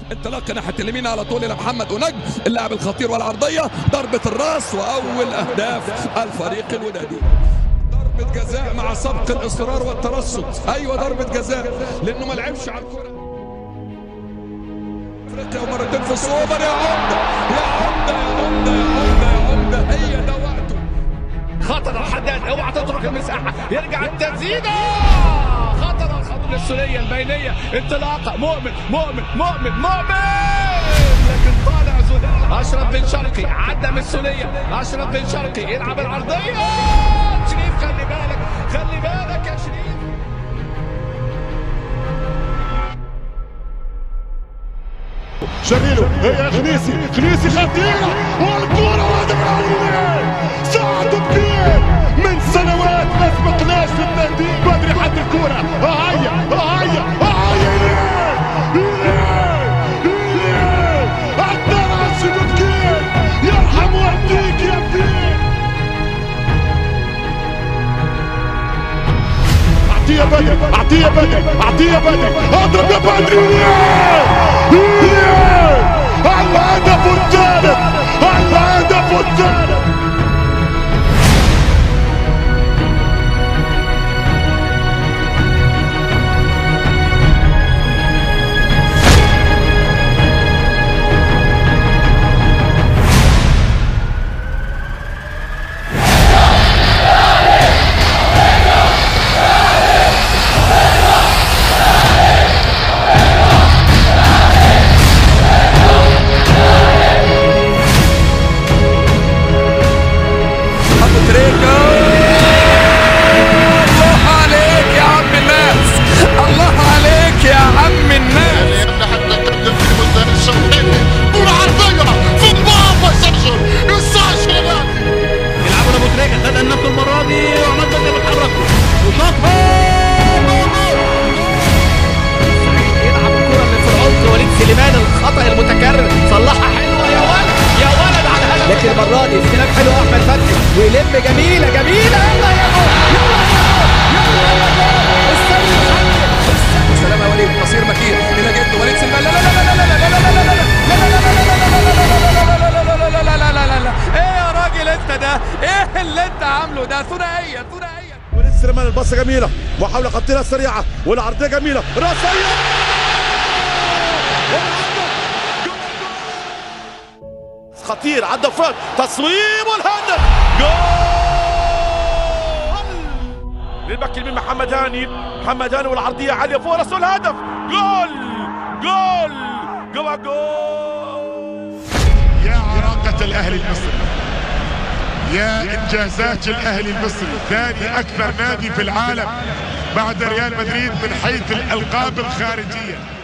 انطلاق ناحيه اليمين على طول الى محمد ونجم اللاعب الخطير والعرضيه ضربه الراس واول اهداف الفريق الودادي ضربه جزاء مع سبق الاصرار والترصد ايوه ضربه جزاء لانه ما لعبش على الكره افريقيا ومرتين في السوبر يا عمده يا عمده يا عمده يا عمده يا عمده هي ده وقته خطر الحداد اوعى تترك المساحه يرجع التسديده خطر الخطر السوريه البينيه انطلاقه مؤمن مؤمن مؤمن مؤمن لكن طالع زهير اشرف بن شرقي عدى من السوريه اشرف بن شرقي يلعب العرضيه شريف خلي بالك خلي بالك يا شريف شميلو هي خنيسي خنيسي خطيرة والكرة وهذا من أول سعد بكير من سنوات ما سبقناش في التهديد بدري حد الكرة هيا هيا هيا عدنا راشد بكير يرحم والديك يا بكير عطية بدر عطية بدر عطية بدر اضرب يا بدري الهدف الثالث الهدف الثالث ابو تريكه الله عليك يا عم الناس الله عليك يا عم الناس لأن حتى قدم في المنتهى الشوطين والعرضية في البابا يسجل يسجل الأهلي يلعبوا ابو تريكه خد النفس المره دي وعماد بدر بيتحرك وشاطها يلعب الكره اللي في العمق وليد سليمان الخطا المتكرر صلحها حلوه يا ولد يا ولد على الهدف لكن المره دي استلام حلو احمد فتحي ويلم جميله جميله يلا يا جول يلا يا جول يلا يا جول استنى سلام يا وليد قصير مكين الى جد وليد سلمان لا لا لا لا لا لا لا لا لا لا لا لا لا ايه يا راجل انت ده ايه اللي انت عامله ده ثنائيه ثنائيه وليد سليمان البصه جميله محاوله خطيره سريعه والعرضيه جميله راسيه خطير عدى فرد تصويب والهدف جول للباك اليمين محمد هاني محمد هاني والعرضيه عاليه فوق راسه الهدف جول جول جول جول يا عراقة الأهلي المصري يا إنجازات الأهلي المصري ثاني أكثر نادي في العالم بعد ريال مدريد من حيث الألقاب الخارجية